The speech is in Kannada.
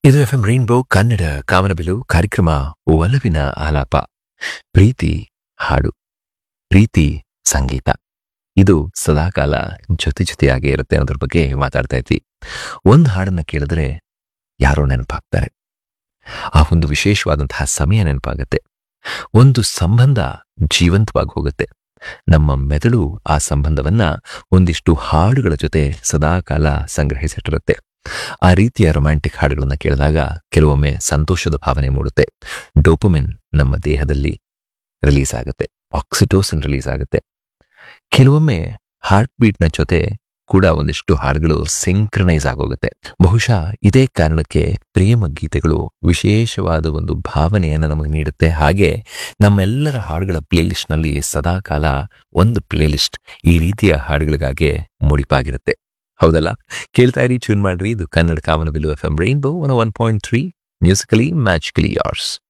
ಇದು F M rainbow Kannada Kamanabillu ಕಾರ್ಯಕ್ರಮ ಒಲವಿನ ಆಲಾಪ ಪ್ರೀತಿ ಹಾಡು ಪ್ರೀತಿ ಸಂಗೀತ ಇದು ಸದಾಕಾಲ ಜೊತೆ ಜೊತೆಯಾಗಿ ಇರುತ್ತೆ ಅನ್ನೋದ್ರ ಬಗ್ಗೆ ಮಾತಾಡ್ತಾ ಇದ್ವಿ ಒಂದು ಹಾಡನ್ನ ಕೇಳಿದ್ರೆ ಯಾರೋ ನೆನಪಾಗ್ತಾರೆ ಆ ಒಂದು ವಿಶೇಷವಾದಂತಹ ಸಮಯ ನೆನಪಾಗತ್ತೆ ಒಂದು ಸಂಬಂಧ ಜೀವಂತವಾಗಿ ಹೋಗುತ್ತೆ ನಮ್ಮ ಮೆದುಳು ಆ ಸಂಬಂಧವನ್ನ ಒಂದಿಷ್ಟು ಹಾಡುಗಳ ಜೊತೆ ಸದಾಕಾಲ ಸಂಗ್ರಹಿಸಿಟ್ಟಿರುತ್ತೆ ಆ ರೀತಿಯ ರೊಮ್ಯಾಂಟಿಕ್ ಹಾಡುಗಳನ್ನ ಕೇಳಿದಾಗ ಕೆಲವೊಮ್ಮೆ ಸಂತೋಷದ ಭಾವನೆ ಮೂಡುತ್ತೆ ಡೋಪಮಿನ್ ನಮ್ಮ ದೇಹದಲ್ಲಿ ರಿಲೀಸ್ ಆಗುತ್ತೆ ಆಕ್ಸಿಟೋಸಿನ್ ರಿಲೀಸ್ ಆಗುತ್ತೆ ಕೆಲವೊಮ್ಮೆ ಹಾರ್ಟ್ ಬೀಟ್ನ ಜೊತೆ ಕೂಡ ಒಂದಿಷ್ಟು ಹಾಡುಗಳು ಸಿಂಕ್ರನೈಸ್ ಆಗೋಗುತ್ತೆ ಬಹುಶಃ ಇದೇ ಕಾರಣಕ್ಕೆ ಪ್ರೇಮ ಗೀತೆಗಳು ವಿಶೇಷವಾದ ಒಂದು ಭಾವನೆಯನ್ನು ನಮಗೆ ನೀಡುತ್ತೆ ಹಾಗೆ ನಮ್ಮೆಲ್ಲರ ಹಾಡುಗಳ ಪ್ಲೇಲಿಸ್ಟ್ನಲ್ಲಿ ಸದಾಕಾಲ ಒಂದು ಪ್ಲೇಲಿಸ್ಟ್ ಈ ರೀತಿಯ ಹಾಡುಗಳಿಗಾಗಿ ಮುಡಿಪಾಗಿರುತ್ತೆ ಹೌದಲ್ಲ ಕೇಳ್ತಾ ಇರಿ ಟ್ಯೂನ್ ಮಾಡ್ರಿ ಇದು Kannada Kamanabillu F M rainbow one one point three musically magically ಯಾರ್ಸ್